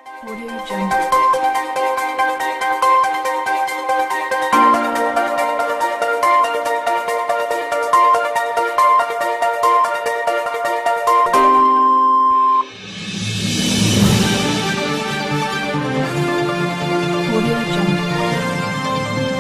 Audio Jungle. Audio Jungle.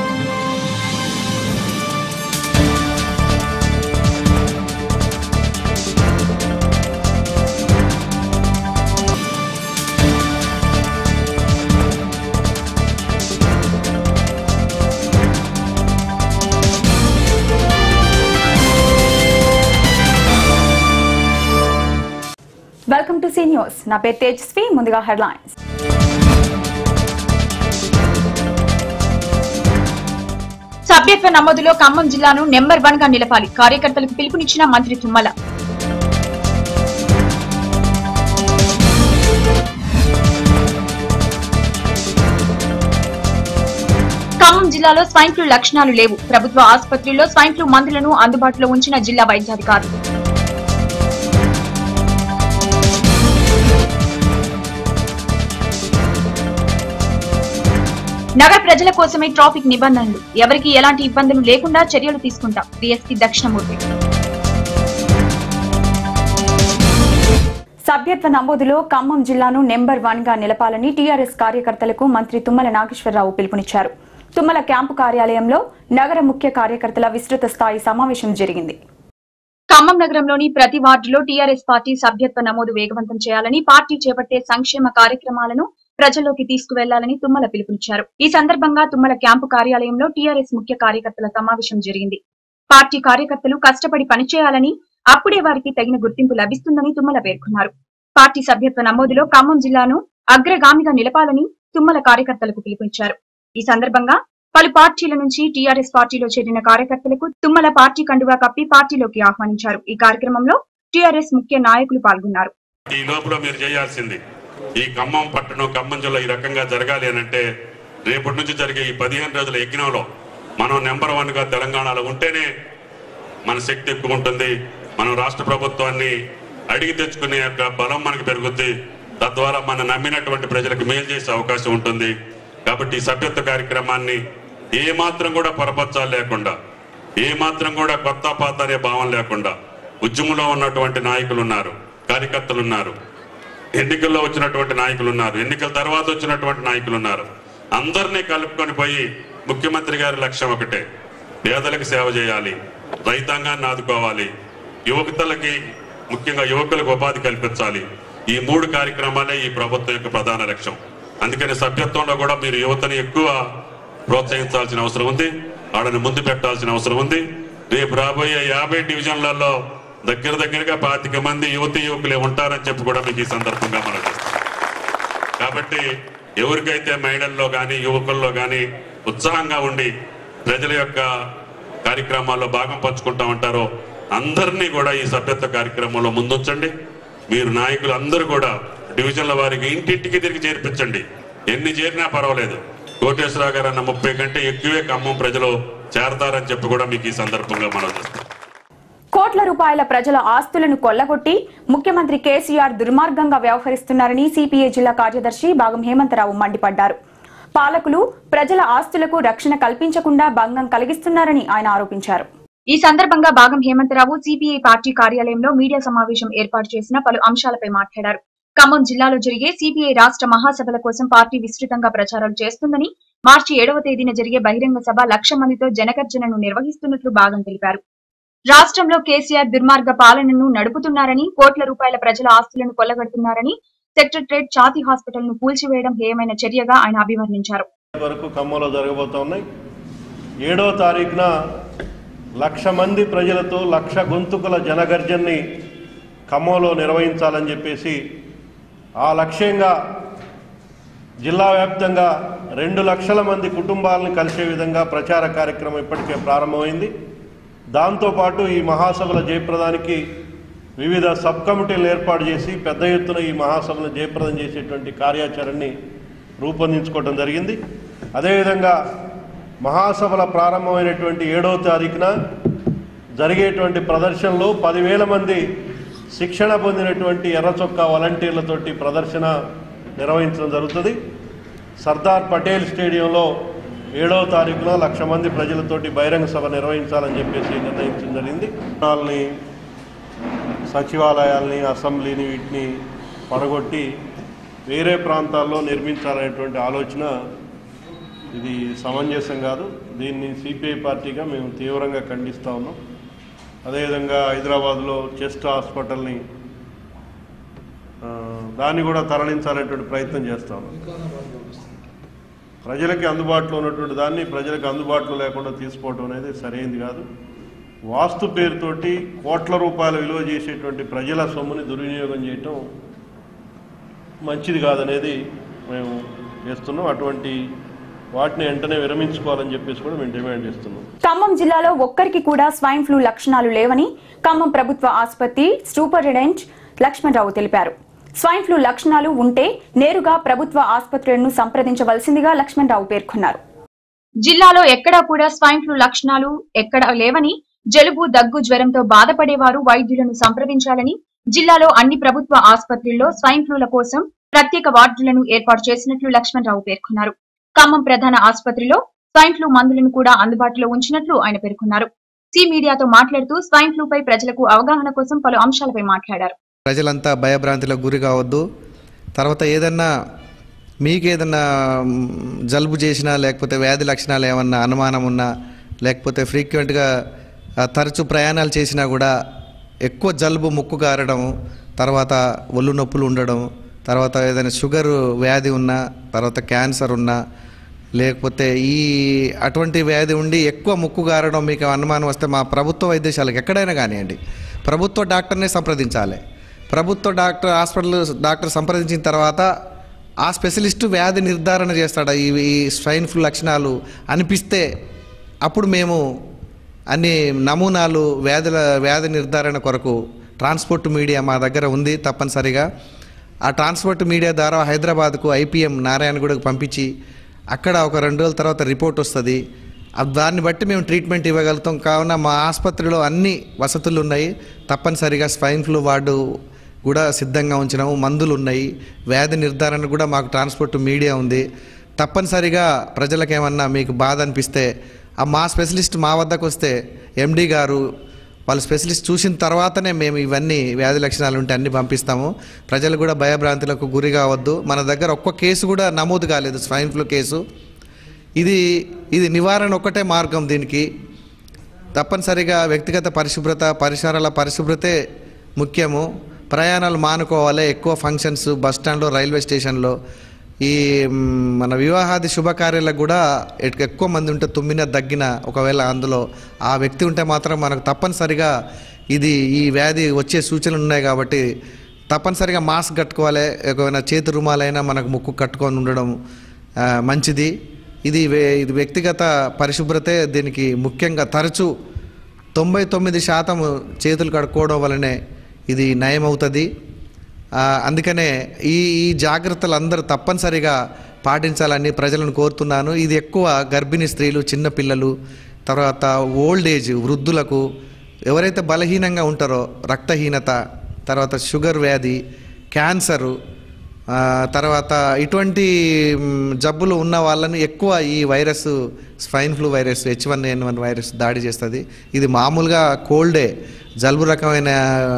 Welcome to C news నా పేరు తేజస్వి ముందుగా హెడ్లైన్స్ సభ్యత్వ నమోదులో ఖమ్మం జిల్లాను నెంబర్ వన్ గా నిలపాలి కార్యకర్తలకు పిలుపునిచ్చిన మంత్రి తుమ్మల ఖమ్మం జిల్లాలో స్వైన్ ఫ్లూ లక్షణాలు లేవు ప్రభుత్వ ఆసుపత్రుల్లో స్వైన్ ఫ్లూ మందులను అందుబాటులో ఉంచిన జిల్లా వైద్యాధికారులు నగర ప్రజల కోసమే ట్రాఫిక్ నిబంధనలు ఎవరికి ఎలాంటి ఇబ్బందులు లేకుండా చర్యలు తీసుకుంటాం డిఎస్పీ దక్షిణమూర్తి సభ్యత్వ నమోదులో ఖమ్మం జిల్లాను నెంబర్ వన్ గా నిలపాలని టీఆర్ఎస్ కార్యకర్తలకు మంత్రి తుమ్మల నాగేశ్వరరావు పిలుపునిచ్చారు తుమ్మల క్యాంపు కార్యాలయంలో నగర ముఖ్య కార్యకర్తల విస్తృత స్థాయి సమావేశం జరిగింది ఖమ్మం నగరంలోని ప్రతి వార్డులో టీఆర్ఎస్ పార్టీ సభ్యత్వ నమోదు వేగవంతం చేయాలని పార్టీ చేపట్టే సంక్షేమ కార్యక్రమాలను ప్రజల్లోకి తీసుకువెళ్లాలని తుమ్మల పిలుపునిచ్చారు ఈ సందర్భంగా తుమ్మల క్యాంపు కార్యాలయంలో టీఆర్ఎస్ ముఖ్య కార్యకర్తల సమావేశం జరిగింది పార్టీ కార్యకర్తలు కష్టపడి పనిచేయాలని అప్పుడే వారికి తగిన గుర్తింపు లభిస్తుందని తుమ్మల పేర్కొన్నారు పార్టీ సభ్యత్వ నమోదులో ఖమ్మం జిల్లాను అగ్రగామిగా నిలపాలని తుమ్మల కార్యకర్తలకు పిలుపునిచ్చారు ఈ సందర్భంగా పలు పార్టీల నుంచి టీఆర్ఎస్ పార్టీలో చేరిన కార్యకర్తలకు తుమ్మల పార్టీ కండువా కప్పి పార్టీలోకి ఆహ్వానించారు ఈ కార్యక్రమంలో టీఆర్ఎస్ ముఖ్య నాయకులు పాల్గొన్నారు ఈ లోపల మీరు చేయాల్సింది ఈ ఖమ్మం పట్టణం ఖమ్మం జిల్లా ఈ రకంగా జరగాలి అని అంటే రేపటి నుంచి జరిగే ఈ పదిహేను రోజుల యజ్ఞంలో మనం నెంబర్ వన్ గా తెలంగాణలో ఉంటేనే మన శక్తి ఎక్కువ ఉంటుంది మనం రాష్ట్ర ప్రభుత్వాన్ని అడిగి తెచ్చుకునే యొక్క బలం మనకు పెరుగుద్ది తద్వారా మన నమ్మినటువంటి ప్రజలకు మేలు చేసే అవకాశం ఉంటుంది కాబట్టి ఈ సభ్యత్వ కార్యక్రమాన్ని ఏ మాత్రం కూడా పొరపచ్చాలు లేకుండా ఏ మాత్రం కూడా కొత్త పాత అనే భావం లేకుండా ఉద్యమంలో ఉన్నటువంటి నాయకులు ఉన్నారు కార్యకర్తలు ఉన్నారు ఎన్నికల్లో వచ్చినటువంటి నాయకులు ఉన్నారు ఎన్నికల తర్వాత వచ్చినటువంటి నాయకులు ఉన్నారు అందరినీ కలుపుకొని పోయి ముఖ్యమంత్రి గారి లక్ష్యం ఒకటే పేదలకు సేవ చేయాలి రైతాంగాన్ని ఆదుకోవాలి యువకులకి ముఖ్యంగా యువకులకు ఉపాధి కల్పించాలి ఈ మూడు కార్యక్రమాలే ఈ ప్రభుత్వం యొక్క ప్రధాన లక్ష్యం అందుకని సభ్యత్వంలో కూడా మీరు యువతని ఎక్కువ ప్రోత్సహించాల్సిన అవసరం ఉంది వాళ్ళని ముందు పెట్టాల్సిన అవసరం ఉంది రేపు రాబోయే యాభై డివిజన్లలో దగ్గర దగ్గరగా పాతిక మంది యువతి యువకులే ఉంటారని చెప్పి కూడా మీకు ఈ సందర్భంగా మనం కాబట్టి ఎవరికైతే మహిళల్లో కానీ యువకుల్లో కానీ ఉత్సాహంగా ఉండి ప్రజల యొక్క కార్యక్రమాల్లో భాగం పంచుకుంటా ఉంటారో అందరినీ కూడా ఈ సభ్యత్వ కార్యక్రమంలో ముందుంచండి మీరు నాయకులు అందరూ కూడా డివిజన్ల వారికి ఇంటింటికి తిరిగి చేర్పించండి ఎన్ని చేరినా పర్వాలేదు కోటేశ్వరరావు గారు అన్న ముప్పై కంటే ఎక్కువే ఖమ్మం ప్రజలు చేరతారని చెప్పి కూడా మీకు ఈ సందర్భంగా మనం చేస్తాం కోట్ల రూపాయల ప్రజల ఆస్తులను కొల్లగొట్టి ముఖ్యమంత్రి కేసీఆర్ దుర్మార్గంగా వ్యవహరిస్తున్నారని సిపిఐ జిల్లా కార్యదర్శి భాగం హేమంతరావు మండిపడ్డారు పాలకులు ప్రజల ఆస్తులకు రక్షణ కల్పించకుండా భంగం కలిగిస్తున్నారని ఆయన ఆరోపించారు ఈ సందర్భంగా భాగం హేమంతరావు సిపిఐ పార్టీ కార్యాలయంలో మీడియా సమావేశం ఏర్పాటు చేసిన పలు అంశాలపై మాట్లాడారు ఖమ్మం జిల్లాలో జరిగే సిపిఐ రాష్ట్ర మహాసభల కోసం పార్టీ విస్తృతంగా ప్రచారాలు చేస్తుందని మార్చి ఏడవ తేదీన జరిగే బహిరంగ సభ లక్ష మందితో జనగర్జనను నిర్వహిస్తున్నట్లు భాగం తెలిపారు రాష్ట్రంలో కేసీఆర్ దుర్మార్గ పాలనను నడుపుతున్నారని కోట్ల రూపాయల ప్రజల ఆస్తులను కొల్లగొడుతున్నారని సెక్రటరేట్ ఛాతీ హాస్పిటల్ ను కూల్చివేయడం హేయమైన చర్యగా ఆయన అభివర్ణించారు వరకు ఖమ్మంలో జరగబోతా ఉన్నాయి ఏడో తారీఖున లక్ష మంది ప్రజలతో లక్ష గొంతుకుల జనగర్జన్ని ఖమ్మంలో నిర్వహించాలని చెప్పేసి ఆ లక్ష్యంగా జిల్లా వ్యాప్తంగా రెండు లక్షల మంది కుటుంబాలను కలిసే విధంగా ప్రచార కార్యక్రమం ఇప్పటికే ప్రారంభమైంది దాంతోపాటు ఈ మహాసభల జయప్రదానికి వివిధ సబ్ కమిటీలు ఏర్పాటు చేసి పెద్ద ఎత్తున ఈ మహాసభను జయప్రదం చేసేటువంటి కార్యాచరణని రూపొందించుకోవడం జరిగింది అదేవిధంగా మహాసభల ప్రారంభమైనటువంటి ఏడవ తారీఖున జరిగేటువంటి ప్రదర్శనలో పదివేల మంది శిక్షణ పొందినటువంటి ఎర్ర చొక్కా వాలంటీర్లతోటి ప్రదర్శన నిర్వహించడం జరుగుతుంది సర్దార్ పటేల్ స్టేడియంలో ఏడవ తారీఖున లక్ష మంది ప్రజలతోటి బహిరంగ సభ నిర్వహించాలని చెప్పేసి నిర్ణయించడం జరిగింది వాళ్ళని సచివాలయాల్ని అసెంబ్లీని వీటిని పడగొట్టి వేరే ప్రాంతాల్లో నిర్మించాలనేటువంటి ఆలోచన ఇది సమంజసం కాదు దీన్ని సిపిఐ పార్టీగా మేము తీవ్రంగా ఖండిస్తూ ఉన్నాం అదేవిధంగా హైదరాబాద్లో చెస్ట్ హాస్పిటల్ని ఆ, దాన్ని కూడా తరలించాలనేటువంటి ప్రయత్నం చేస్తా ఉన్నాం ప్రజలకి అందుబాటులో ఉన్నటువంటి దాన్ని ప్రజలకు అందుబాటులో లేకుండా తీసుకోవడం అనేది సరైనది కాదు వాస్తు పేరుతోటి కోట్ల రూపాయల విలువ చేసేటువంటి ప్రజల సొమ్ముని దుర్వినియోగం చేయటం మంచిది కాదనేది మేము చేస్తున్నాం అటువంటి వాటిని వెంటనే విరమించుకోవాలని చెప్పేసి కూడా మేము డిమాండ్ చేస్తున్నాం ఖమ్మం జిల్లాలో ఒక్కరికి కూడా స్వైన్ ఫ్లూ లక్షణాలు లేవని ఖమ్మం ప్రభుత్వ ఆసుపత్రి సూపరింటెండెంట్ లక్ష్మణరావు తెలిపారు స్వైన్ ఫ్లూ లక్షణాలు ఉంటే నేరుగా ప్రభుత్వ ఆసుపత్రులను సంప్రదించవలసిందిగా లక్ష్మణరావు పేర్కొన్నారు జిల్లాలో ఎక్కడా కూడా స్వైన్ ఫ్లూ లక్షణాలు ఎక్కడా లేవని జలుబు దగ్గు జ్వరంతో బాధపడేవారు వైద్యులను సంప్రదించాలని జిల్లాలో అన్ని ప్రభుత్వ ఆసుపత్రుల్లో స్వైన్ ఫ్లూల కోసం ప్రత్యేక వార్డులను ఏర్పాటు చేసినట్లు లక్ష్మణరావు పేర్కొన్నారు ఖమ్మం ప్రధాన ఆసుపత్రిలో స్వైన్ ఫ్లూ మందులను కూడా అందుబాటులో ఉంచినట్లు ఆయన పేర్కొన్నారు సి మీడియాతో మాట్లాడుతూ స్వైన్ ఫ్లూపై ప్రజలకు అవగాహన కోసం పలు అంశాలపై మాట్లాడారు ప్రజలంతా భయభ్రాంతిలకు గురి కావద్దు తర్వాత ఏదన్నా మీకు ఏదన్నా మ్, జలుబు చేసినా లేకపోతే వ్యాధి లక్షణాలు ఏమన్నా అనుమానం ఉన్నా లేకపోతే ఫ్రీక్వెంట్గా ఆ, తరచు ప్రయాణాలు చేసినా కూడా ఎక్కువ జలుబు ముక్కు గారడం తర్వాత ఒళ్ళు నొప్పులు ఉండడం తర్వాత ఏదైనా షుగర్ వ్యాధి ఉన్నా తర్వాత క్యాన్సర్ ఉన్నా లేకపోతే ఈ అటువంటి వ్యాధి ఉండి ఎక్కువ ముక్కు గారడం మీకు అనుమానం వస్తే మా ప్రభుత్వ వైద్యశాలకు ఎక్కడైనా కానివ్వండి ప్రభుత్వ డాక్టర్నే సంప్రదించాలి ప్రభుత్వ డాక్టర్ హాస్పిటల్ డాక్టర్ సంప్రదించిన తర్వాత ఆ స్పెషలిస్టు వ్యాధి నిర్ధారణ చేస్తాడు ఈ ఈ స్వైన్ ఫ్లూ లక్షణాలు అనిపిస్తే అప్పుడు మేము అన్ని నమూనాలు వ్యాధుల వ్యాధి నిర్ధారణ కొరకు ట్రాన్స్పోర్ట్ మీడియా మా దగ్గర ఉంది తప్పనిసరిగా ఆ ట్రాన్స్పోర్ట్ మీడియా ద్వారా హైదరాబాద్కు ఐపీఎం నారాయణగూడకు పంపించి అక్కడ ఒక రెండు రోజుల తర్వాత రిపోర్ట్ వస్తుంది ఆ దాన్ని బట్టి మేము ట్రీట్మెంట్ ఇవ్వగలుగుతాం కావున మా ఆసుపత్రిలో అన్ని వసతులు ఉన్నాయి తప్పనిసరిగా స్వైన్ ఫ్లూ వార్డు కూడా సిద్ధంగా ఉంచినాము మందులు ఉన్నాయి వ్యాధి నిర్ధారణ కూడా మాకు ట్రాన్స్పోర్ట్ మీడియా ఉంది తప్పనిసరిగా ప్రజలకు ఏమన్నా మీకు బాధ అనిపిస్తే ఆ మా స్పెషలిస్ట్ మా వద్దకు వస్తే ఎండి గారు వాళ్ళ స్పెషలిస్ట్ చూసిన తర్వాతనే మేము ఇవన్నీ వ్యాధి లక్షణాలు ఉంటే అన్ని పంపిస్తాము ప్రజలు కూడా భయభ్రాంతులకు గురి కావద్దు మన దగ్గర ఒక్క కేసు కూడా నమోదు కాలేదు స్వైన్ ఫ్లూ కేసు ఇది ఇది నివారణ ఒక్కటే మార్గం దీనికి తప్పనిసరిగా వ్యక్తిగత పరిశుభ్రత పరిసరాల పరిశుభ్రతే ముఖ్యము ప్రయాణాలు మానుకోవాలి ఎక్కువ ఫంక్షన్స్ బస్ స్టాండ్లో రైల్వే స్టేషన్లో ఈ మ్, మన వివాహాది శుభకార్యాలకు కూడా ఎక్- ఎక్కువ మంది ఉంటే తుమ్మిన దగ్గిన ఒకవేళ అందులో ఆ వ్యక్తి ఉంటే మాత్రం మనకు తప్పనిసరిగా ఇది ఈ వ్యాధి వచ్చే సూచనలు ఉన్నాయి కాబట్టి తప్పనిసరిగా మాస్క్ కట్టుకోవాలి ఒకవేళ చేతి రుమాలైనా మనకు ముక్కు కట్టుకొని ఉండడం ఆ, మంచిది ఇది వే- ఇది వ్యక్తిగత పరిశుభ్రతే దీనికి ముఖ్యంగా తరచూ తొంభై తొమ్మిది శాతం చేతులు కడుక్కోవడం వలనే ఇది నయమవుతుంది ఆ, అందుకనే ఈ ఈ జాగ్రత్తలు అందరూ తప్పనిసరిగా పాటించాలని ప్రజలను కోరుతున్నాను ఇది ఎక్కువ గర్భిణీ స్త్రీలు చిన్నపిల్లలు తర్వాత ఓల్డ్ ఏజ్ వృద్ధులకు ఎవరైతే బలహీనంగా ఉంటారో రక్తహీనత తర్వాత షుగర్ వ్యాధి క్యాన్సరు ఆ, తర్వాత ఇటువంటి మ్, జబ్బులు ఉన్న వాళ్ళని ఎక్కువ ఈ virus swine flu virus H one N one virus దాడి చేస్తుంది ఇది మామూలుగా కోల్డే జలుబు రకమైన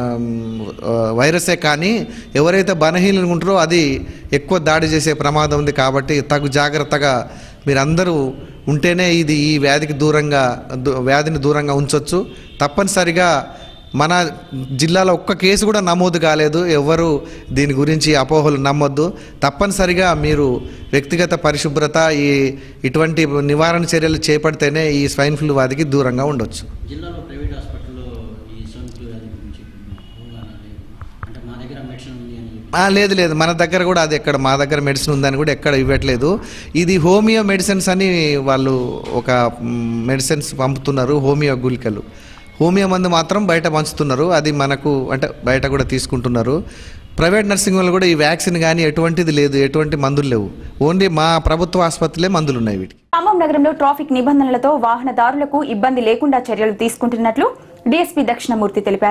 మ్, ఆ, వైరసే కానీ ఎవరైతే బలహీనంగా ఉంటారో అది ఎక్కువ దాడి చేసే ప్రమాదం ఉంది కాబట్టి తగు జాగ్రత్తగా మీరందరూ ఉంటేనే ఇది ఈ వ్యాధికి దూరంగా దు- వ్యాధిని దూరంగా ఉంచవచ్చు తప్పనిసరిగా మన జిల్లాలో ఒక్క కేసు కూడా నమోదు కాలేదు ఎవరు దీని గురించి అపోహలు నమ్మొద్దు తప్పనిసరిగా మీరు వ్యక్తిగత పరిశుభ్రత ఈ ఇటువంటి నివారణ చర్యలు చేపడితేనే ఈ స్వైన్ ఫ్లూ వ్యాధికి దూరంగా ఉండొచ్చు జిల్లాలో ప్రైవేట్ హాస్పిటల్లో ఈ సోన్ ఫ్లూ వ్యాధి గురించి అవగాహన లేదు అంటే మా దగ్గర మెడిసిన్ ఉంది అని చెప్పి ఆ, లేదు లేదు మన దగ్గర కూడా అది ఎక్కడ మా దగ్గర మెడిసిన్ ఉందని కూడా ఎక్కడ ఇవ్వట్లేదు ఇది హోమియో మెడిసిన్స్ అని వాళ్ళు ఒక మ్, మెడిసిన్స్ పంపుతున్నారు హోమియో గుళికలు హోమియో మందు మాత్రం బయట పంచుతున్నారు అది మనకు అంటే బయట కూడా తీసుకుంటున్నారు ప్రైవేట్ నర్సింగ్ వాళ్ళు కూడా ఈ వ్యాక్సిన్ కానీ ఎటువంటిది లేదు ఎటువంటి మందులు లేవు ఓన్లీ మా ప్రభుత్వ ఆసుపత్రులే మందులు ఉన్నాయి వీటికి ఖమ్మం నగరంలో ట్రాఫిక్ నిబంధనలతో వాహనదారులకు ఇబ్బంది లేకుండా చర్యలు తీసుకుంటున్నట్లు డీఎస్పీ దక్షిణమూర్తి తెలిపారు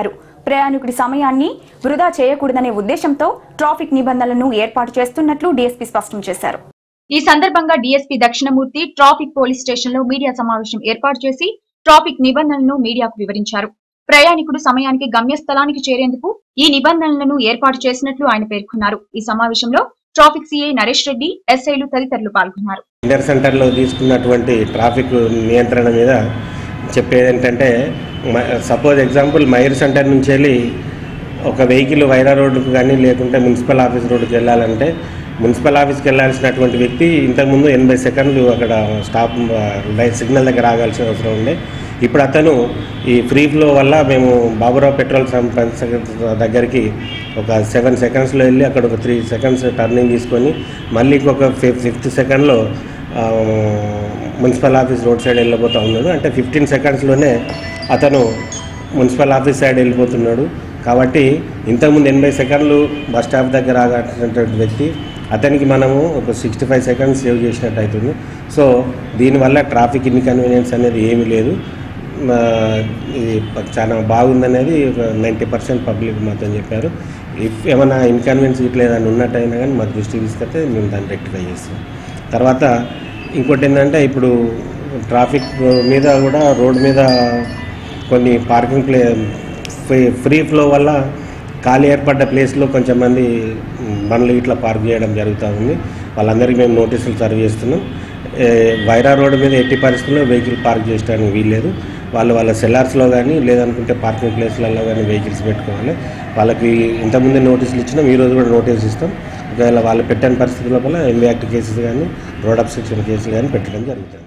ప్రయాణికుడి సమయాన్ని వృధా చేయకూడదనే ఉద్దేశంతో ట్రాఫిక్ నిబంధనలను ఏర్పాటు చేస్తున్నట్లు డీఎస్పీ స్పష్టం చేశారు ఈ సందర్భంగా DSP Dakshinamurthy traffic police station లో మీడియా సమావేశం ఏర్పాటు చేసి ట్రాఫిక్ నిబంధనలను మీడియాకు వివరించారు ప్రయాణికుడు సమయానికి గమ్యస్థలానికి చేరేందుకు ఈ నిబంధనలను ఏర్పాటు చేసినట్లు ఆయన పేర్కొన్నారు ఈ సమావేశంలో ట్రాఫిక్ సీఐ నరేష్ రెడ్డి ఎస్ఐలు తదితరులు పాల్గొన్నారు ఇంటర్ సెంటర్లో తీసుకున్నటువంటి ట్రాఫిక్ నియంత్రణ మీద చెప్పేది ఏంటంటే సపోజ్ ఎగ్జాంపుల్ మైర్ సెంటర్ నుంచి వెళ్ళి ఒక వెహికల్ వైరా రోడ్డుకు కానీ లేకుంటే మున్సిపల్ ఆఫీస్ రోడ్డుకి వెళ్ళాలంటే మున్సిపల్ ఆఫీస్కి వెళ్ళాల్సినటువంటి వ్యక్తి ఇంతకుముందు ఎనభై సెకండ్లు అక్కడ స్టాప్ లైట్ సిగ్నల్ దగ్గర ఆగాల్సిన అవసరం ఉండే ఇప్పుడు అతను ఈ ఫ్రీ ఫ్లో వల్ల మేము బాబురావు పెట్రోల్ సంప్ దగ్గరికి ఒక సెవెన్ సెకండ్స్లో వెళ్ళి అక్కడ ఒక త్రీ సెకండ్స్ టర్నింగ్ తీసుకొని మళ్ళీ ఇంకొక ఫిఫ్ ఫిఫ్త్ సెకండ్లో ఆ, మున్సిపల్ ఆఫీస్ రోడ్ సైడ్ వెళ్ళిపోతూ ఉన్నాడు అంటే ఫిఫ్టీన్ సెకండ్స్లోనే అతను మున్సిపల్ ఆఫీస్ సైడ్ వెళ్ళిపోతున్నాడు కాబట్టి ఇంతకుముందు ఎనభై సెకండ్లు బస్ స్టాప్ దగ్గర ఆగాల్సినటువంటి వ్యక్తి అతనికి మనము ఒక సిక్స్టీ ఫైవ్ సెకండ్స్ సేవ్ చేసినట్టు అవుతుంది సో దీనివల్ల ట్రాఫిక్ ఇన్కన్వీనియన్స్ అనేది ఏమీ లేదు ఆ, ఇది చాలా బాగుందనేది ఒక నైంటీ పర్సెంట్ పబ్లిక్ మాత్రం చెప్పారు ఇఫ్ ఏమైనా ఇన్కన్వీనియన్స్ ఇట్లా ఏదైనా ఉన్నట్టయినా కానీ మా దృష్టికి తీసుకొస్తే మేము దాన్ని రెక్టిఫై చేస్తాం తర్వాత ఇంకోటి ఏంటంటే ఇప్పుడు ట్రాఫిక్ మీద కూడా రోడ్ మీద కొన్ని parking play free free flow వల్ల ఖాళీ ఏర్పడ్డ ప్లేస్లో కొంచెం మంది బండ్లు ఇట్లా పార్క్ చేయడం జరుగుతూ ఉంది వాళ్ళందరికీ మేము నోటీసులు సర్వ్ చేస్తున్నాం ఏ, వైరా రోడ్డు మీద ఎట్టి పరిస్థితుల్లో వెహికల్ పార్క్ చేయడానికి వీల్లేదు వాళ్ళు వాళ్ళ సెల్లార్స్లో కానీ లేదనుకుంటే పార్కింగ్ ప్లేస్లలో కానీ వెహికల్స్ పెట్టుకోవాలి వాళ్ళకి ఇంతకుముందే నోటీసులు ఇచ్చినాం ఈ రోజు కూడా నోటీస్ ఇస్తాం ఒకవేళ వాళ్ళు పెట్టని పరిస్థితి లోపల ఎంబీ యాక్ట్ కేసెస్ కానీ రోడ్ అబ్స్ట్రక్షన్ కేసులు కానీ పెట్టడం జరుగుతుంది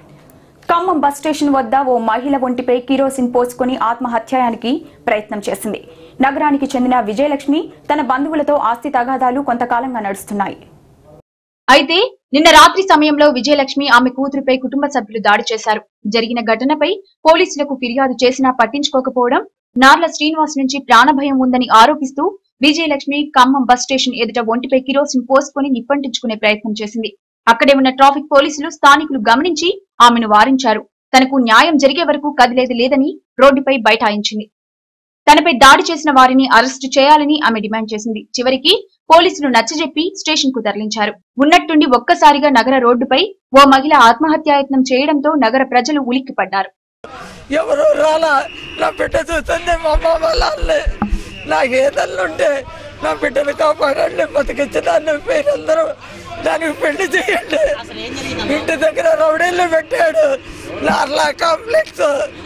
ఖమ్మం బస్ స్టేషన్ వద్ద ఓ మహిళ ఒంటిపై కిరోసిన్ పోసుకుని ఆత్మహత్యానికి ప్రయత్నం చేసింది నగరానికి చెందిన విజయలక్ష్మి తన బంధువులతో ఆస్తి తగాదాలు కొంతకాలంగా నడుస్తున్నాయి అయితే నిన్న రాత్రి సమయంలో విజయలక్ష్మి ఆమె కూతురుపై కుటుంబ సభ్యులు దాడి చేశారు జరిగిన ఘటనపై పోలీసులకు ఫిర్యాదు చేసినా పట్టించుకోకపోవడం నార్ల శ్రీనివాస్ నుంచి ప్రాణభయం ఉందని ఆరోపిస్తూ విజయలక్ష్మి ఖమ్మం బస్ స్టేషన్ ఎదుట ఒంటిపై కిరోసిన్ పోసుకొని నిప్పంటించుకునే ప్రయత్నం చేసింది అక్కడే ఉన్న ట్రాఫిక్ పోలీసులు స్థానికులు గమనించి ఆమెను వారించారు తనకు న్యాయం జరిగే వరకు కదిలేది లేదని రోడ్డుపై బైఠాయించింది తనపై దాడి చేసిన వారిని అరెస్టు చేయాలని ఆమె డిమాండ్ చేసింది చివరికి పోలీసులు నచ్చజెప్పి స్టేషన్ కు తరలించారు ఉన్నట్టుండి ఒక్కసారిగా నగర రోడ్డుపై ఓ మహిళ ఆత్మహత్యాయత్నం చేయడంతో నగర ప్రజలు ఉలిక్కిపడ్డారు ఎవరు రాలా నా బిడ్డ చూస్తుంది మా అమ్మ వాళ్ళ వాళ్ళే నాకు ఏదల్లుంటే నా బిడ్డను కాపాడండి బతికించడాన్ని మీరందరూ దానికి పెళ్లి చేయండి ఇంటి దగ్గర రౌడీలు పెట్టాడు నార్లా కాంప్లెక్స్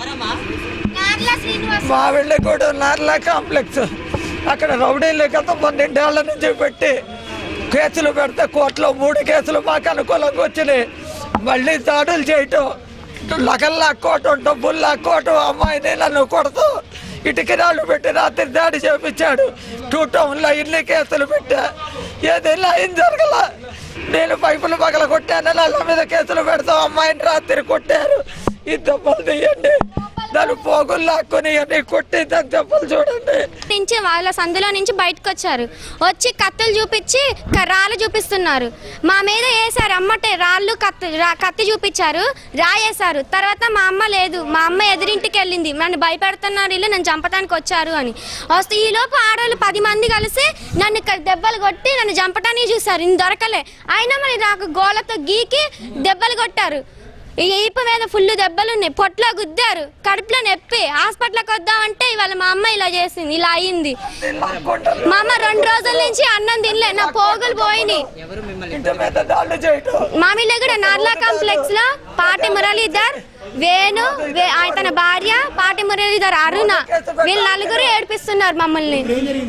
మా వెళ్ళి కూడా నార్లా కాంప్లెక్స్ అక్కడ రౌడీలు గత పన్నెండేళ్ల నుంచి పెట్టి కేసులు పెడితే కోర్టులో మూడు కేసులు మాకు అనుకూలంగా వచ్చినాయి మళ్ళీ దాడులు చేయటం లగన్ లాక్కోవటం డబ్బులు లాక్కోవటం అమ్మాయిని నన్ను కొడుతూ ఇటుకి రాళ్ళు పెట్టి రాత్రి దాడి చేపించాడు టూ టౌన్లో ఇన్ని కేసులు పెట్టా ఏదైనా ఏం జరగల నేను పైపులు పగల కొట్టాను నల్ల మీద కేసులు పెడతాం అమ్మాయిని రాత్రి కొట్టారు ఈ దెబ్బలు తీయండి దాని పోగులు లాక్కొని అన్ని కొట్టి దాని దెబ్బలు చూడండి నుంచి వాళ్ళ సందులో నుంచి బయటకు వచ్చారు వచ్చి కత్తులు చూపించి క- రాళ్ళు చూపిస్తున్నారు మా మీద వేసారు అమ్మటే రాళ్ళు కత్తి రా- కత్తి చూపించారు రాయేశారు తర్వాత మా అమ్మ లేదు మా అమ్మ ఎదురింటికి వెళ్ళింది నన్ను భయపెడుతున్నారు వీళ్ళు నన్ను చంపడానికి వచ్చారు అని వస్తే ఈ లోపు ఆడవాళ్ళు పది మంది కలిసి నన్ను ఇక్కడ దెబ్బలు కొట్టి నన్ను చంపటానికి చూసారు నేను దొరకలే అయినా మరి నాకు గోళ్ళతో గీకి దెబ్బలు కొట్టారు ఈ ఈపు మీద ఫుల్ దెబ్బలు ఉన్నాయి పొట్లో గుద్దారు కడుపులో నొప్పి హాస్పిటల్కి వద్దామంటే ఇవాళ మా అమ్మ ఇలా చేసింది ఇలా అయ్యింది మా అమ్మ రెండు రోజుల నుంచి అన్నం తినలే నా పోగులు పోయినాయి ఇంటి మీద దాడులు చేయటం మామిళ్ళ కూడా నార్లా కాంప్లెక్స్ లో పాటి మురళీధర్ వేణు వే- ఆయన తన భార్య పాటి మురళీధర్ అరుణ వీళ్ళు నలుగురు ఏడిపిస్తున్నారు మమ్మల్ని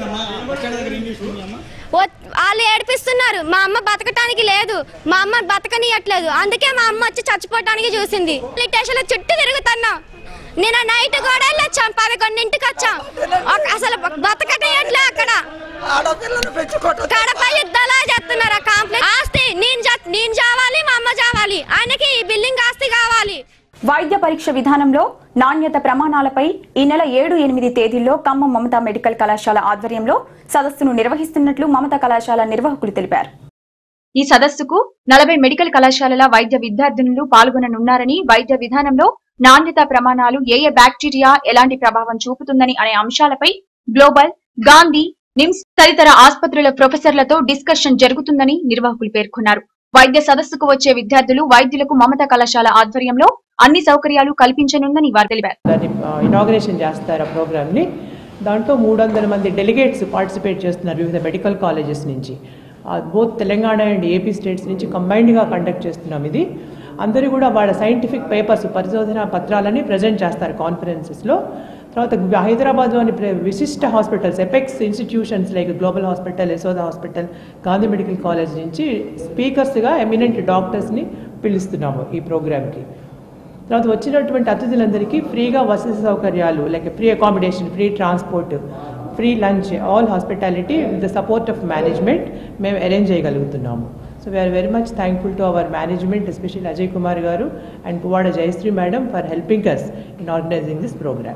వ- వాళ్ళు ఏడిపిస్తున్నారు మా అమ్మ బతకటానికి లేదు మా అమ్మ బతకనియట్లేదు అందుకే మా అమ్మ వచ్చి చచ్చిపోవటానికి చూసింది స్టేషన్ చుట్టూ తిరుగుతున్నాం నేను నైట్ కూడా వెళ్ళొచ్చాం పదకొండింటికి వచ్చాం ఒక- అసలు బతకనియట్లే అక్కడ ఆడపిల్లలు పెంచుకోవటం కడప యుద్ధాలా చేస్తున్నారు ఆ కాంప్లెక్స్ ఆస్తి నేను జా- నేను చావాలి మా అమ్మ చావాలి ఆయనకి ఈ బిల్డింగ్ ఆస్తి కావాలి వైద్య పరీక్ష విధానంలో నాణ్యత ప్రమాణాలపై ఈ నెల ఏడు ఎనిమిది తేదీల్లో ఖమ్మం మమతా మెడికల్ కళాశాల ఆధ్వర్యంలో సదస్సును నిర్వహిస్తున్నట్లు మమతా కళాశాల నిర్వాహకులు తెలిపారు ఈ సదస్సుకు నలభై మెడికల్ కళాశాలల వైద్య విద్యార్థినులు పాల్గొననున్నారని వైద్య విధానంలో నాణ్యత ప్రమాణాలు ఏ ఏ బ్యాక్టీరియా ఎలాంటి ప్రభావం చూపుతుందని అనే అంశాలపై గ్లోబల్ గాంధీ నిమ్స్ తదితర ఆసుపత్రుల ప్రొఫెసర్లతో డిస్కషన్ జరుగుతుందని నిర్వాహకులు పేర్కొన్నారు వైద్య సదస్సుకు వచ్చే విద్యార్థులు వైద్యులకు మమతా కళాశాల ఆధ్వర్యంలో అన్ని సౌకర్యాలు కల్పించనుందని వారు తెలిపారు దాన్ని ఇనాగ్రేషన్ చేస్తారు ఆ ప్రోగ్రామ్ని దాంట్లో మూడు వందల మంది డెలిగేట్స్ పార్టిసిపేట్ చేస్తున్నారు వివిధ మెడికల్ కాలేజెస్ నుంచి both Telangana and AP states నుంచి కంబైన్డ్గా కండక్ట్ చేస్తున్నాం ఇది అందరూ కూడా వాళ్ళ సైంటిఫిక్ పేపర్స్ పరిశోధన పత్రాలని ప్రజెంట్ చేస్తారు కాన్ఫరెన్సెస్లో తర్వాత హైదరాబాద్లోని ప్ర- విశిష్ట hospitals apex institutions like global hospital Yashoda hospital Gandhi medical college నుంచి స్పీకర్స్గా ఎమినెంట్ డాక్టర్స్ని పిలుస్తున్నాము ఈ ప్రోగ్రామ్కి తర్వాత వచ్చినటువంటి అతిథులందరికీ ఫ్రీగా వసతి సౌకర్యాలు like free accommodation free transport free lunch all hospitality with the support of management మేము అరేంజ్ చేయగలుగుతున్నాము so we are very much thankful to our management especially Ajay Kumar garu and Puvvada Jayashree madam for helping us in organising this programme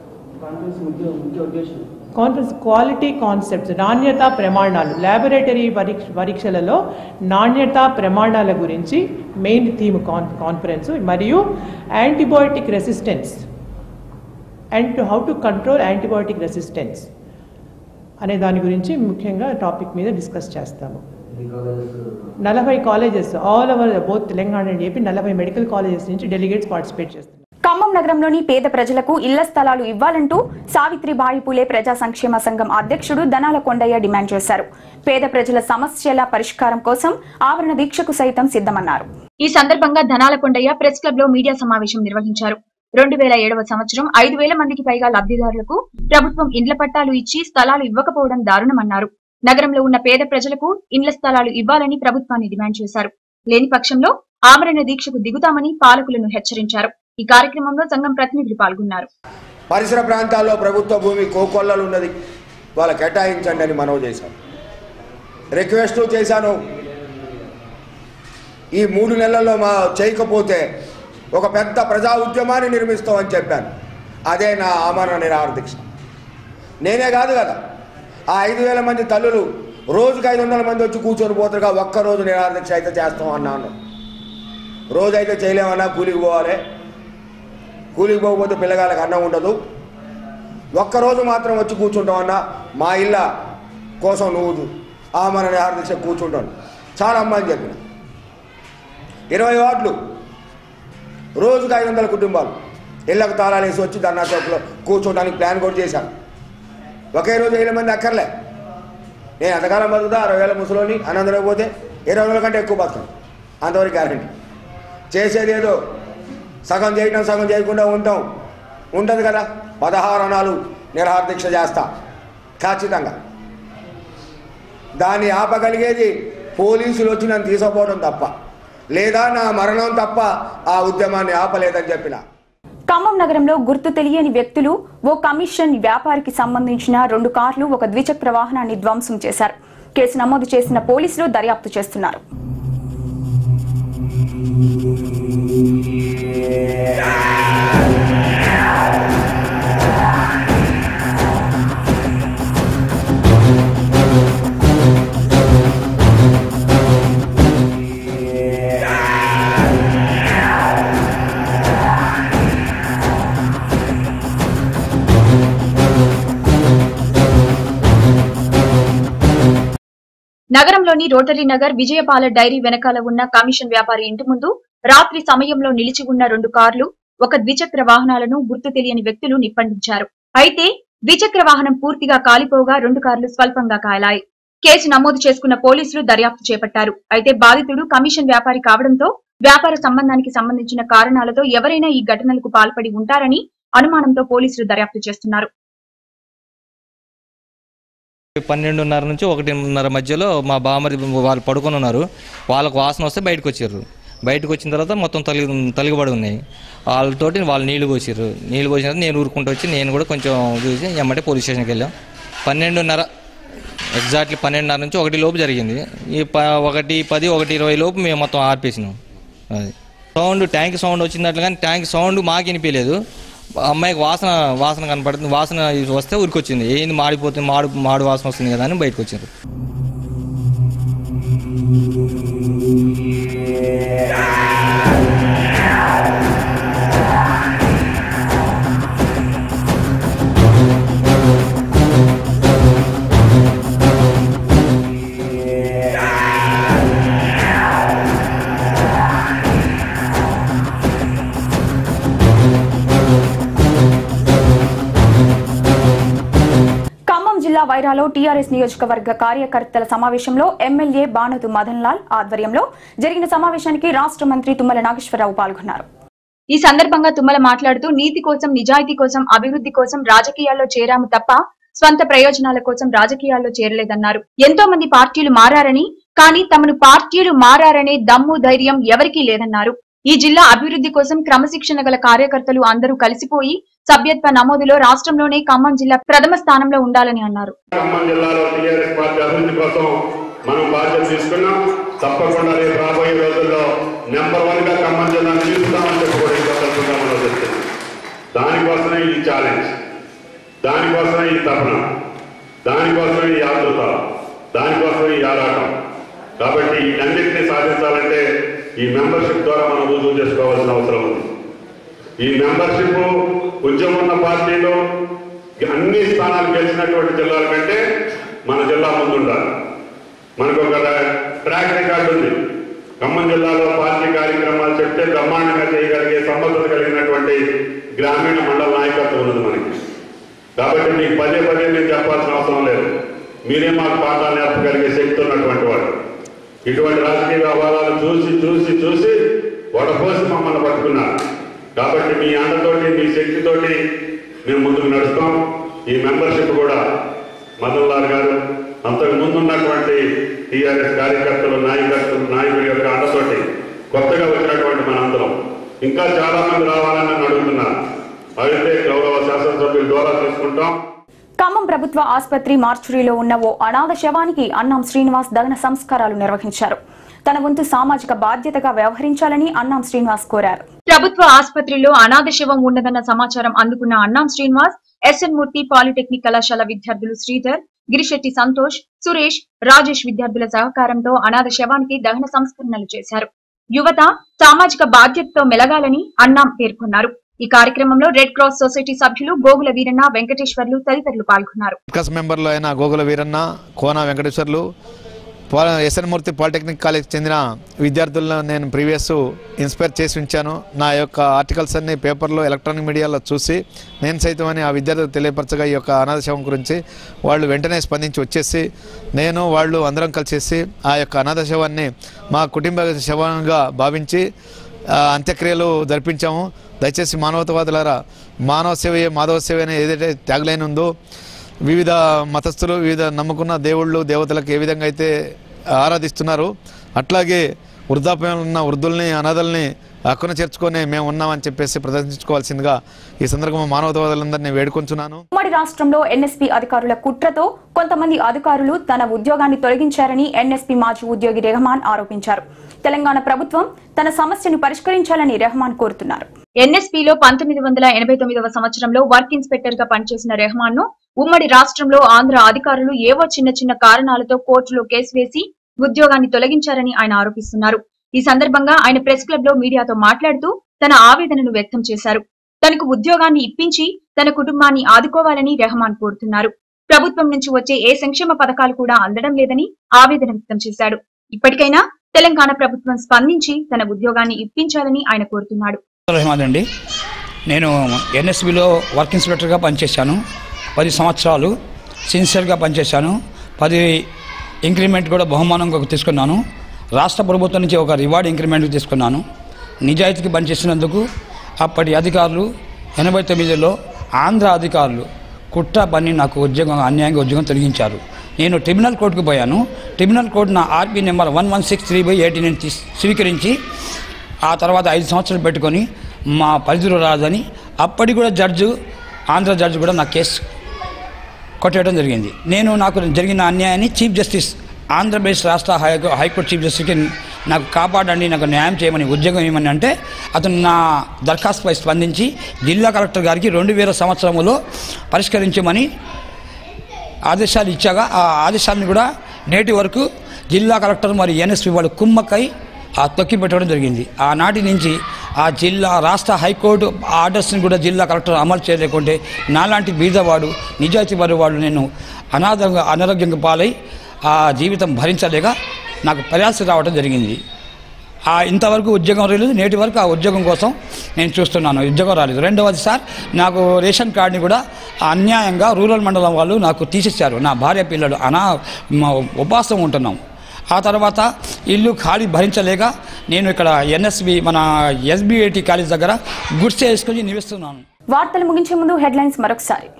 conference quality concepts నాణ్యత ప్రమాణాలు laboratory పరీక్ష పరీక్షలలో నాణ్యత ప్రమాణాల గురించి main theme con conference మరియు antibiotic resistance and to how to control antibiotic resistance అనే దాని గురించి ముఖ్యంగా టాపిక్ మీద డిస్కస్ చేస్తాము నలభై colleges all over both Telangana and AP నలభై మెడికల్ కాలేజెస్ నుంచి డెలిగేట్స్ పార్టిసిపేట్ చేస్తున్నారు ఖమ్మం నగరంలోని పేద ప్రజలకు ఇళ్ల స్థలాలు ఇవ్వాలంటూ సావిత్రిబాయి పూలే ప్రజా సంక్షేమ సంఘం అధ్యక్షుడు దనాల కొండయ్య డిమాండ్ చేశారు పేద ప్రజల సమస్యల పరిష్కారం కోసం ఆవరణ దీక్షకు సైతం సిద్ధమన్నారు ఈ సందర్భంగా ధనాల కొండయ్య ప్రెస్ క్లబ్ లో మీడియా సమావేశం నిర్వహించారు రెండు వేల ఏడవ సంవత్సరం ఐదు వేల మందికి పైగా లబ్ధిదారులకు ప్రభుత్వం ఇండ్ల పట్టాలు ఇచ్చి స్థలాలు ఇవ్వకపోవడం దారుణమన్నారు నగరంలో ఉన్న పేద ప్రజలకు ఇండ్ల స్థలాలు ఇవ్వాలని ప్రభుత్వాన్ని డిమాండ్ చేశారు లేని పక్షంలో ఆమరణ దీక్షకు దిగుతామని పాలకులను హెచ్చరించారు ఈ కార్యక్రమంలో సంఘం ప్రతినిధులు పాల్గొన్నారు పరిసర ప్రాంతాల్లో ప్రభుత్వ భూమి కోకొల్లలు ఉన్నది వాళ్ళ కేటాయించండి అని మనవి చేశాను రిక్వెస్ట్ చేశాను ఈ మూడు నెలల్లో మా చేయకపోతే ఒక పెద్ద ప్రజా ఉద్యమాన్ని నిర్మిస్తామని చెప్పాను అదే నా ఆమరణ నిరాహార దీక్ష నేనే కాదు కదా ఆ ఐదు వేల మంది తల్లులు రోజుకి ఐదు వందల మంది వచ్చి కూర్చొని పోతారుగా ఒక్కరోజు నిరాహార దీక్ష అయితే చేస్తాం అన్నాను రోజైతే చేయలేమన్నా కూలికి పోవాలి కూలికి పోకపోతే పిల్లగాళ్ళకి అన్నం ఉండదు ఒక్కరోజు మాత్రం వచ్చి కూర్చుంటామన్నా మా ఇళ్ళ కోసం నువ్వు ఆ మన నిహార దీక్ష కూర్చుంటాను చాలా అమ్మ అని చెప్పిన ఇరవై వార్డులు రోజుకు ఐదు వందల కుటుంబాలు ఇళ్ళకు తాళాలు వేసి వచ్చి ధర్నా చౌక్లో కూర్చోడానికి ప్లాన్ కూడా చేశాను ఒకే రోజు వేల మంది అక్కర్లే నేను ఎంతకాలం బతుకుతా అరవై వేల ముసలోని అనంతరం పోతే ఇరవై రోజుల కంటే ఎక్కువ బతుకుతాను అంతవరకు గ్యారంటీ చేసేది ఏదో సగం చేయటం సగం చేయకుండా ఉంటాం ఉండదు కదా పదహారు అణాలు నిరహార దీక్ష చేస్తా ఖచ్చితంగా దాన్ని ఆపగలిగేది పోలీసులు వచ్చి నన్ను తీసుకుపోవడం తప్ప లేదా నా మరణం తప్ప ఆ ఉద్యమాన్ని ఆపలేదని చెప్పిన ఖమ్మం నగరంలో గుర్తు తెలియని వ్యక్తులు ఓ కమిషన్ వ్యాపారికి సంబంధించిన రెండు కార్లు ఒక ద్విచక్ర వాహనాన్ని ధ్వంసం చేశారు కేసు నమోదు చేసిన పోలీసులు దర్యాప్తు చేస్తున్నారు నగరంలోని రోటరీ నగర్ విజయపాల డైరీ వెనకాల ఉన్న కమిషన్ వ్యాపారి ఇంటి ముందు రాత్రి సమయంలో నిలిచి ఉన్న రెండు కార్లు ఒక ద్విచక్ర వాహనాలను గుర్తు తెలియని వ్యక్తులు నిప్పండించారు అయితే ద్విచక్ర వాహనం పూర్తిగా కాలిపోగా రెండు కార్లు స్వల్పంగా కాలాయి కేసు నమోదు చేసుకున్న పోలీసులు దర్యాప్తు చేపట్టారు అయితే బాధితుడు కమిషన్ వ్యాపారి కావడంతో వ్యాపార సంబంధానికి సంబంధించిన కారణాలతో ఎవరైనా ఈ ఘటనలకు పాల్పడి ఉంటారని అనుమానంతో పోలీసులు దర్యాప్తు చేస్తున్నారు పన్నెండున్నర నుంచి ఒకటిన్నర మధ్యలో మా బామరి వాళ్ళు పడుకొని ఉన్నారు వాళ్ళకు వాసన వస్తే బయటకు వచ్చారు బయటకు వచ్చిన తర్వాత మొత్తం తలిగి తలిగబడి ఉన్నాయి వాళ్ళతోటి వాళ్ళు నీళ్లు పోసారు నీళ్లు పోసిన తర్వాత నేను ఊరుకుంటూ వచ్చి నేను కూడా కొంచెం చూసి ఎమ్మటే పోలీస్ స్టేషన్కి వెళ్ళాం పన్నెండున్నర ఎగ్జాక్ట్లీ పన్నెండున్నర నుంచి ఒకటి లోపు జరిగింది ఈ ప ఒకటి పది ఒకటి ఇరవై లోపు మేము మొత్తం ఆర్పేసినాం అది సౌండ్ ట్యాంక్ సౌండ్ వచ్చినట్లు కానీ ట్యాంక్ సౌండ్ మాకు వినిపించలేదు అమ్మాయికి వాసన వాసన కనపడుతుంది వాసన వస్తే ఉరికొచ్చింది ఏంది మాడిపోతుంది మాడు మాడు వాసన వస్తుంది కదా అని బయటకు వచ్చింది వైరాలో టీఆర్ఎస్ నియోజకవర్గ కార్యకర్తల సమావేశంలో ఎమ్మెల్యే బానతు మదన్ లాల్ ఆధ్వర్యంలో జరిగిన సమావేశానికి రాష్ట్ర మంత్రి తుమ్మల నాగేశ్వరరావు పాల్గొన్నారు ఈ సందర్భంగా తుమ్మల మాట్లాడుతూ నీతి కోసం నిజాయితీ కోసం అభివృద్ధి కోసం రాజకీయాల్లో చేరాము తప్ప స్వంత ప్రయోజనాల కోసం రాజకీయాల్లో చేరలేదన్నారు ఎంతో మంది పార్టీలు మారారని కానీ తమను పార్టీలు మారారనే దమ్ము ధైర్యం ఎవరికీ లేదన్నారు ఈ జిల్లా అభివృద్ధి కోసం క్రమశిక్షణ గల కార్యకర్తలు అందరూ కలిసిపోయి సభ్యత్వ నమోదులో రాష్ట్రంలోనే ఖమ్మం జిల్లా ప్రథమ స్థానంలో ఉండాలని అన్నారు ఖమ్మం జిల్లాలో టీఆర్ఎస్ పార్టీ అభివృద్ధి కోసం మనం బాధ్యత తీసుకున్నాం తప్పకుండా రేపు రాబోయే రోజుల్లో నెంబర్ వన్ గా ఖమ్మం జిల్లాను నిలుపుతామని చెప్పి కూడా ఈ సందర్భంగా మనం చెప్తున్నాం దానికోసమే ఈ ఛాలెంజ్ దానికోసమే ఈ తపన దానికోసమే ఈ ఆతృత దానికోసమే ఈ ఆరాటం కాబట్టి వీటన్నిటిని సాధించాలంటే ఈ మెంబర్షిప్ ద్వారా మనం రుజువు చేసుకోవాల్సిన అవసరం ఉంది ఈ మెంబర్షిప్ ఉద్యమం ఉన్న పార్టీలో అన్ని స్థానాలు గెలిచినటువంటి జిల్లాల కంటే మన జిల్లా ముందుండాలి మనకు ఒక ట్రాక్ రికార్డు ఉంది ఖమ్మం జిల్లాలో పార్టీ కార్యక్రమాలు చెప్తే బ్రహ్మాండంగా చేయగలిగే సమర్థత కలిగినటువంటి గ్రామీణ మండల నాయకత్వం ఉన్నది మనకి కాబట్టి మీకు పదే పదే నేను చెప్పాల్సిన అవసరం లేదు మీరే మాకు పాఠాలు నేర్పగలిగే శక్తి ఉన్నటువంటి వాడు ఇటువంటి రాజకీయ వ్యవహారాలు చూసి చూసి చూసి వడపోసి మమ్మల్ని పట్టుకున్నారు కాబట్టి మీ అండతోటి మీ శక్తితోటి మేము ముందుకు నడుస్తాం ఈ మెంబర్షిప్ కూడా మదన్ లాల్ గారు అంతకు ముందు ఉన్నటువంటి టీఆర్ఎస్ కార్యకర్తలు నాయకత్వం నాయకుల యొక్క అండతోటి కొత్తగా వచ్చినటువంటి మనందరం ఇంకా చాలా మంది రావాలని నన్ను అడుగుతున్నారు అయితే గౌరవ శాసనసభ్యుల ద్వారా తీసుకుంటాం ఖమ్మం ప్రభుత్వ ఆసుపత్రి మార్చురీలో ఉన్న ఓ అనాథ శవానికి అన్నాం శ్రీనివాస్ దహన సంస్కారాలు నిర్వహించారు తన వంతు సామాజిక బాధ్యతగా వ్యవహరించాలని అన్నాం శ్రీనివాస్ కోరారు ప్రభుత్వ ఆసుపత్రిలో అనాథ శవం ఉన్నదన్న సమాచారం అందుకున్న అన్నాం శ్రీనివాస్ ఎస్ఎన్ మూర్తి పాలిటెక్నిక్ కళాశాల విద్యార్థులు శ్రీధర్ గిరిశెట్టి సంతోష్ సురేష్ రాజేష్ విద్యార్థుల సహకారంతో అనాథ శవానికి దహన సంస్కరణలు చేశారు యువత సామాజిక బాధ్యతతో మెలగాలని అన్నాం పేర్కొన్నారు ఈ కార్యక్రమంలో రెడ్ క్రాస్ సొసైటీ సభ్యులు గోగుల వీరన్న వెంకటేశ్వర్లు తదితరులు పాల్గొన్నారు వికాస్ మెంబర్లు అయిన గోగుల వీరన్న కోన వెంకటేశ్వర్లు పా- ఎస్ఎన్ మూర్తి పాలిటెక్నిక్ కాలేజ్ చెందిన విద్యార్థులను నేను ప్రీవియస్ ఇన్స్పైర్ చేసి ఉంచాను నా యొక్క ఆర్టికల్స్ అన్ని పేపర్లో ఎలక్ట్రానిక్ మీడియాలో చూసి నేను సైతం అని ఆ విద్యార్థులకు తెలియపరచగా ఈ యొక్క అనాథ శవం గురించి వాళ్ళు వెంటనే స్పందించి వచ్చేసి నేను వాళ్ళు అందరం కలిసేసి ఆ యొక్క అనాథ శవాన్ని మా కుటుంబ శవంగా భావించి ఆ, అంత్యక్రియలు జరిపించాము దయచేసి మానవతావాదులారా మానవ సేవయే మాధవ సేవ అనే ఏదైతే ట్యాగ్లైన్ ఉందో వివిధ మతస్థులు వివిధ నమ్ముకున్న దేవుళ్ళు దేవతలకు ఏ విధంగా అయితే ఆరాధిస్తున్నారు అట్లాగే వృద్ధాప్యంలో ఉన్న వృద్ధుల్ని అనాథల్ని హక్కున చేర్చుకొని మేము ఉన్నామని చెప్పేసి ప్రదర్శించుకోవాల్సిందిగా ఈ సందర్భంగా మానవతావాదులందరినీ వేడుకొంచున్నాను ఉమ్మడి రాష్ట్రంలో ఎన్ఎస్పీ అధికారుల కుట్రతో కొంతమంది అధికారులు తన ఉద్యోగాన్ని తొలగించారని ఎన్ఎస్పీ మాజీ ఉద్యోగి రెహమాన్ ఆరోపించారు తెలంగాణ ప్రభుత్వం తన సమస్యను పరిష్కరించాలని రెహమాన్ కోరుతున్నారు ఎన్ఎస్పీలో పంతొమ్మిది వందల ఎనభై తొమ్మిదవ సంవత్సరంలో వర్క్ ఇన్స్పెక్టర్ గా పనిచేసిన రెహమాన్ ను ఉమ్మడి రాష్ట్రంలో ఆంధ్ర అధికారులు ఏవో చిన్న చిన్న కారణాలతో కోర్టులో కేసు వేసి ఉద్యోగాన్ని తొలగించారని ఆయన ఆరోపిస్తున్నారు ఈ సందర్భంగా ఆయన ప్రెస్ క్లబ్ లో మీడియాతో మాట్లాడుతూ తన ఆవేదనను వ్యక్తం చేశారు తనకు ఉద్యోగాన్ని ఇప్పించి తన కుటుంబాన్ని ఆదుకోవాలని రెహమాన్ కోరుతున్నారు ప్రభుత్వం నుంచి వచ్చే ఏ సంక్షేమ పథకాలు కూడా అందడం లేదని ఆవేదన వ్యక్తం చేశాడు ఇప్పటికైనా తెలంగాణ ప్రభుత్వం స్పందించి తన ఉద్యోగాన్ని ఇప్పించాలని ఆయన కోరుతున్నాడు రహమాన్ అండి నేను ఎన్ఎస్బిలో వర్క్ ఇన్స్పెక్టర్గా పనిచేశాను పది సంవత్సరాలు సిన్సియర్గా పనిచేశాను పది ఇంక్రిమెంట్ కూడా బహుమానంగా తీసుకున్నాను రాష్ట్ర ప్రభుత్వం నుంచి ఒక రివార్డ్ ఇంక్రిమెంట్ తీసుకున్నాను నిజాయితీకి పనిచేసినందుకు అప్పటి అధికారులు ఎనభై తొమ్మిదిలో ఆంధ్ర అధికారులు కుట్ర పని నాకు ఉద్యోగం అన్యాయంగా ఉద్యోగం తొలగించారు నేను ట్రిబ్యునల్ కోర్టుకు పోయాను ట్రిబ్యునల్ కోర్టు నా RP number one one six three by eighteen స్వీకరించి ఆ తర్వాత ఐదు సంవత్సరాలు పెట్టుకొని మా పరిధిలో రాదని అప్పటి కూడా జడ్జు ఆంధ్ర జడ్జి కూడా నా కేసు కొట్టేయడం జరిగింది నేను నాకు జరిగిన అన్యాయాన్ని చీఫ్ జస్టిస్ ఆంధ్రప్రదేశ్ రాష్ట్ర హై హైకోర్టు చీఫ్ జస్టిస్కి నాకు కాపాడండి నాకు న్యాయం చేయమని ఉద్యోగం ఇవ్వమని అంటే అతను నా దరఖాస్తుపై స్పందించి జిల్లా కలెక్టర్ గారికి రెండు వేల సంవత్సరంలో పరిష్కరించమని ఆదేశాలు ఇచ్చాగా ఆ ఆదేశాలను కూడా నేటి వరకు జిల్లా కలెక్టర్ మరి ఎన్ఎస్పి వాళ్ళు కుమ్మక్కై ఆ తొక్కి పెట్టడం జరిగింది ఆనాటి నుంచి ఆ జిల్లా రాష్ట్ర హైకోర్టు ఆర్డర్స్ని కూడా జిల్లా కలెక్టర్ అమలు చేయలేకుంటే నాలాంటి బీదవాడు నిజాయితీ వాడు నేను అనాథంగా అనారోగ్యంగా పాలై ఆ జీవితం భరించలేక నాకు ప్రయాస రావడం జరిగింది ఆ ఇంతవరకు ఉద్యోగం రాలేదు నేటి వరకు ఆ ఉద్యోగం కోసం నేను చూస్తున్నాను ఉద్యోగం రాలేదు రెండవది సార్ నాకు రేషన్ కార్డుని కూడా అన్యాయంగా రూరల్ మండలం వాళ్ళు నాకు తీసేశారు నా భార్య పిల్లలు అనా మా ఉపవాసం ఉంటున్నాం ఆ తర్వాత ఇల్లు ఖాళీ భరించలేక నేను ఇక్కడ ఎన్ఎస్బి మన ఎస్బిఐటి కాలేజ్ దగ్గర గుడ్స్ వేసుకొని నివసిస్తున్నాను వార్తలు ముగించే ముందు హెడ్లైన్స్ మరొకసారి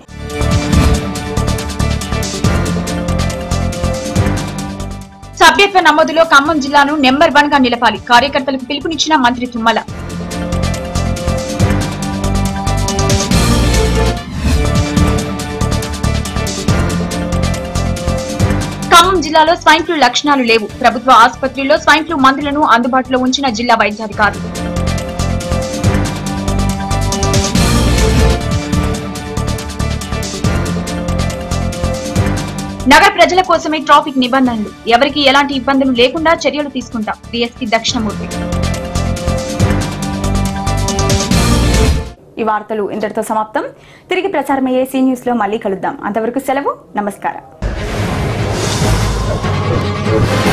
సభ్యత్వ నమోదులో ఖమ్మం జిల్లాను నెంబర్ వన్ గా నిలపాలి కార్యకర్తలకు పిలుపునిచ్చిన మంత్రి తుమ్మల ఖమ్మం జిల్లాలో స్వైన్ ఫ్లూ లక్షణాలు లేవు ప్రభుత్వ ఆసుపత్రిలో స్వైన్ ఫ్లూ మందులను అందుబాటులో ఉంచిన జిల్లా వైద్యాధికారులు నగర ప్రజల కోసమే ట్రాఫిక్ నిబంధనలు ఎవరికి ఎలాంటి ఇబ్బందులు లేకుండా చర్యలు తీసుకుంటాం డిఎస్పీ దక్షిణమూర్తి ఈ వార్తలు ఇంతటితో సమాప్తం తిరిగి ప్రసారమయ్యే సీ న్యూస్ లో మళ్ళీ కలుద్దాం అంతవరకు సెలవు నమస్కారం